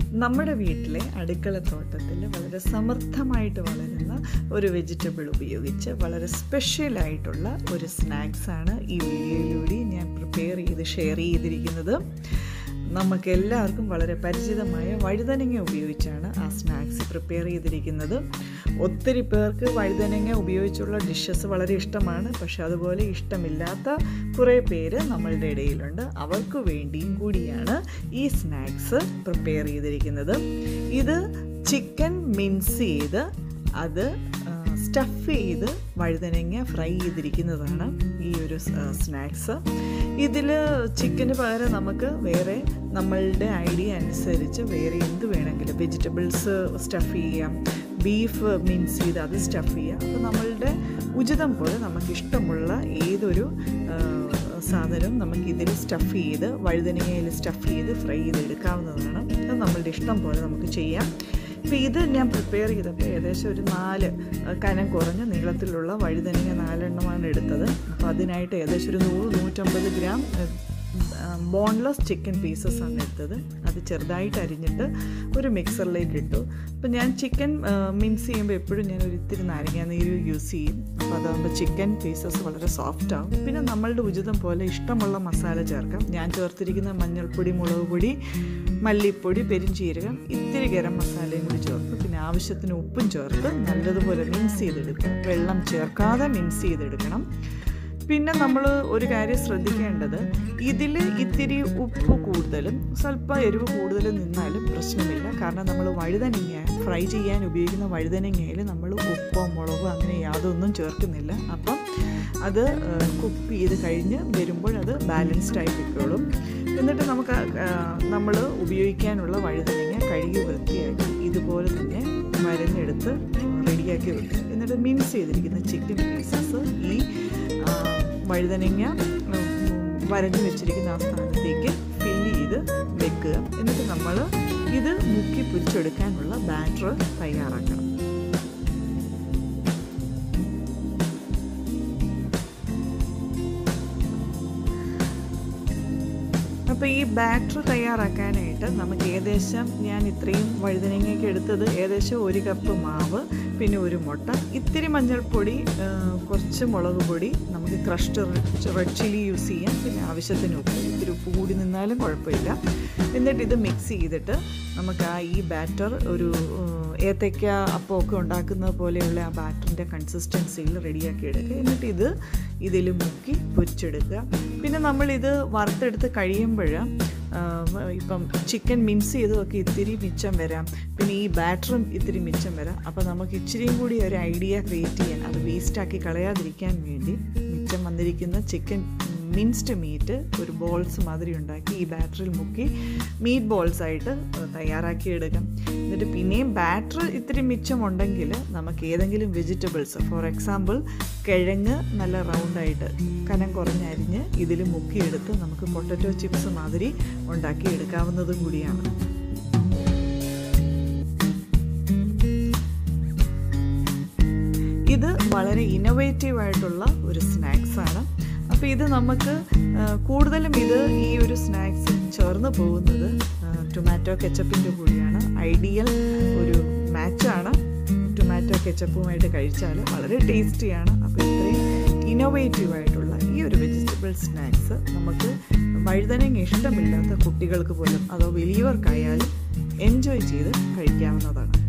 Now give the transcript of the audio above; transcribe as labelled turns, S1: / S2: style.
S1: നമ്മുടെ വീട്ടിലെ അടുക്കളത്തോട്ടത്തിൽ വളരെ സമൃദ്ധമായിട്ട് വളരുന്ന ഒരു വെജിറ്റബിൾ ഉപയോഗിച്ച് വളരെ സ്പെഷ്യലായിട്ടുള്ള ഒരു സ്നാക്സാണ് ഈ വീഡിയോയിലൂടെ ഞാൻ പ്രിപ്പയർ ചെയ്ത് ഷെയർ ചെയ്തിരിക്കുന്നത് നമുക്ക് എല്ലാവർക്കും വളരെ പരിചിതമായ വഴുതനങ്ങ ഉപയോഗിച്ചാണ് ആ സ്നാക്സ് പ്രിപ്പയർ ചെയ്തിരിക്കുന്നത് ഒത്തിരി പേർക്ക് വഴുതനങ്ങ ഉപയോഗിച്ചുള്ള ഡിഷസ് വളരെ ഇഷ്ടമാണ് പക്ഷെ അതുപോലെ ഇഷ്ടമില്ലാത്ത കുറേ പേര് നമ്മളുടെ ഇടയിലുണ്ട് അവർക്ക് വേണ്ടിയും കൂടിയാണ് ഈ സ്നാക്സ് പ്രിപ്പയർ ചെയ്തിരിക്കുന്നത് ഇത് ചിക്കൻ മിൻസ് ചെയ്ത് അത് സ്റ്റഫ് ചെയ്ത് വഴുതനങ്ങ ഫ്രൈ ചെയ്തിരിക്കുന്നതാണ് ഈ ഒരു സ്നാക്സ് ഇതിൽ ചിക്കന് പകരം നമുക്ക് വേറെ നമ്മളുടെ ഐഡിയ അനുസരിച്ച് വേറെ എന്ത് വേണമെങ്കിലും വെജിറ്റബിൾസ് സ്റ്റഫ് ചെയ്യാം ബീഫ് മിൻസ് ചെയ്ത് അത് സ്റ്റഫ് ചെയ്യാം അപ്പോൾ നമ്മളുടെ ഉചിതം പോലെ നമുക്ക് ഇഷ്ടമുള്ള ഏതൊരു സാധനവും നമുക്ക് ഇതിൽ സ്റ്റഫ് ചെയ്ത് വഴുതനങ്ങയിൽ സ്റ്റഫ് ചെയ്ത് ഫ്രൈ ചെയ്ത് എടുക്കാവുന്നതാണ് അത് നമ്മളുടെ ഇഷ്ടം പോലെ നമുക്ക് ചെയ്യാം അപ്പോൾ ഇത് ഞാൻ പ്രിപ്പയർ ചെയ്തപ്പോൾ ഏകദേശം ഒരു നാല് കനം കുറഞ്ഞ നീളത്തിലുള്ള വഴുതനങ്ങ നാലെണ്ണമാണ് എടുത്തത് അപ്പോൾ അതിനായിട്ട് ഏകദേശം ഒരു നൂറ് നൂറ്റമ്പത് ഗ്രാം ബോൺലെസ് ചിക്കൻ പീസസ് ആണ് എടുത്തത് അത് ചെറുതായിട്ട് അരിഞ്ഞിട്ട് ഒരു മിക്സറിലേക്ക് ഇട്ടു അപ്പോൾ ഞാൻ ചിക്കൻ മിക്സ് ചെയ്യുമ്പോൾ എപ്പോഴും ഞാൻ ഒരു ഇത്തിരി നാരങ്ങ നീര് യൂസ് ചെയ്യും അപ്പോൾ അതാകുമ്പോൾ ചിക്കൻ പീസസ് വളരെ സോഫ്റ്റ് ആവും പിന്നെ നമ്മളുടെ ഉചിതം പോലെ ഇഷ്ടമുള്ള മസാല ചേർക്കാം ഞാൻ ചേർത്തിരിക്കുന്ന മഞ്ഞൾപ്പൊടി മുളക് പൊടി മല്ലിപ്പൊടി പെരിഞ്ചീരകം ഇത്തിരി ഗരം മസാലയും കൂടി ചേർത്ത് പിന്നെ ആവശ്യത്തിന് ഉപ്പും ചേർത്ത് നല്ലതുപോലെ മിക്സ് ചെയ്തെടുക്കുക വെള്ളം ചേർക്കാതെ മിക്സ് ചെയ്തെടുക്കണം പിന്നെ നമ്മൾ ഒരു കാര്യം ശ്രദ്ധിക്കേണ്ടത് ഇതിൽ ഇത്തിരി ഉപ്പ് കൂടുതലും സ്വല്പം എരിവ് കൂടുതലും നിന്നാലും പ്രശ്നമില്ല കാരണം നമ്മൾ വഴുതനങ്ങ ഫ്രൈ ചെയ്യാൻ ഉപയോഗിക്കുന്ന വഴുതനങ്ങയിൽ നമ്മൾ ഉപ്പോ മുളകോ അങ്ങനെ യാതൊന്നും ചേർക്കുന്നില്ല അപ്പം അത് കുക്ക് ചെയ്ത് കഴിഞ്ഞ് വരുമ്പോൾ അത് ബാലൻസ്ഡ് ആയി കിട്ടുള്ളൂ എന്നിട്ട് നമുക്ക് നമ്മൾ ഉപയോഗിക്കാനുള്ള വഴുതനങ്ങ കഴുകി വൃത്തിയാക്കി ഇതുപോലെ തന്നെ മരഞ്ഞെടുത്ത് റെഡിയാക്കി വെക്കുക എന്നിട്ട് മിൻസ് ചെയ്തിരിക്കുന്ന ചിക്കൻ പീസസ് ഈ വഴുതനങ്ങ വരഞ്ഞു വെച്ചിരിക്കുന്ന ആ സ്ഥാനത്തേക്ക് ഫില്ല് ചെയ്ത് വെക്കുക എന്നിട്ട് നമ്മൾ ഇത് മുക്കി പൊരിച്ചെടുക്കാനുള്ള ബാറ്റർ തയ്യാറാക്കണം അപ്പോൾ ഈ ബാറ്റർ തയ്യാറാക്കാനായിട്ട് നമുക്ക് ഏകദേശം ഞാൻ ഇത്രയും വഴുതനങ്ങയൊക്കെ എടുത്തത് ഏകദേശം ഒരു കപ്പ് മാവ് പിന്നെ ഒരു മുട്ട ഇത്തിരി മഞ്ഞൾപ്പൊടി കുറച്ച് മുളക് പൊടി നമുക്ക് ക്രഷ്ഡ് റെഡ് ചില്ലി യൂസ് ചെയ്യാം പിന്നെ ആവശ്യത്തിന് ഉപ്പ് ഇത്തിരി ഉപ്പ് കൂടി നിന്നാലും കുഴപ്പമില്ല എന്നിട്ട് ഇത് മിക്സ് ചെയ്തിട്ട് നമുക്ക് ആ ഈ ബാറ്റർ ഒരു ഏത്തയ്ക്ക അപ്പമൊക്കെ ഉണ്ടാക്കുന്ന പോലെയുള്ള ആ ബാറ്ററിൻ്റെ കൺസിസ്റ്റൻസിയിൽ റെഡിയാക്കി എടുക്കുക എന്നിട്ട് ഇത് ഇതിൽ മുക്കി പൊരിച്ചെടുക്കുക പിന്നെ നമ്മളിത് വറുത്തെടുത്ത് കഴിയുമ്പോൾ ഇപ്പം ചിക്കൻ മിൻസ് ചെയ്തതൊക്കെ ഇത്തിരി മിച്ചം വരാം പിന്നെ ഈ ബാറ്ററും ഇത്തിരി മിച്ചം വരാം അപ്പോൾ നമുക്ക് ഇച്ചിരിയും കൂടി ഒരു ഐഡിയ ക്രിയേറ്റ് ചെയ്യാൻ അത് വേസ്റ്റാക്കി കളയാതിരിക്കാൻ വേണ്ടി മിച്ചം വന്നിരിക്കുന്ന ചിക്കൻ മിൻസ്ഡ് മീറ്റ് ഒരു ബോൾസ് മാതിരി ഉണ്ടാക്കി ഈ ബാറ്ററിൽ മുക്കി മീറ്റ് ബോൾസ് ആയിട്ട് തയ്യാറാക്കി എടുക്കാം എന്നിട്ട് പിന്നെയും ബാറ്റർ ഇത്തിരി മിച്ചമുണ്ടെങ്കിൽ നമുക്ക് ഏതെങ്കിലും വെജിറ്റബിൾസ് ഫോർ എക്സാമ്പിൾ കിഴങ്ങ് നല്ല റൗണ്ടായിട്ട് കനം കുറഞ്ഞരിഞ്ഞ് ഇതിൽ മുക്കിയെടുത്ത് നമുക്ക് പൊട്ടറ്റോ ചിപ്സ് മാതിരി ഉണ്ടാക്കി എടുക്കാവുന്നതും കൂടിയാണ് ഇത് വളരെ ഇന്നോവേറ്റീവ് ആയിട്ടുള്ള ഒരു സ്നാക്സാണ് അപ്പോൾ ഇത് നമുക്ക് കൂടുതലും ഇത് ഈ ഒരു സ്നാക്സ് ചേർന്ന് പോകുന്നത് ടൊമാറ്റോ കെച്ചപ്പിൻ്റെ കൂടിയാണ് ഐഡിയൽ ഒരു മാച്ചാണ് ടൊമാറ്റോ കെച്ചപ്പുമായിട്ട് കഴിച്ചാൽ വളരെ ടേസ്റ്റിയാണ് അപ്പോൾ ഇത്രയും ഇന്നോവേറ്റീവ് ആയിട്ടുള്ള ഈ ഒരു വെജിറ്റബിൾ സ്നാക്സ് നമുക്ക് വഴുതനങ്ങ ഇഷ്ടമില്ലാത്ത കുട്ടികൾക്ക് പോലും അതോ വലിയവർക്കായാലും എൻജോയ് ചെയ്ത് കഴിക്കാവുന്നതാണ്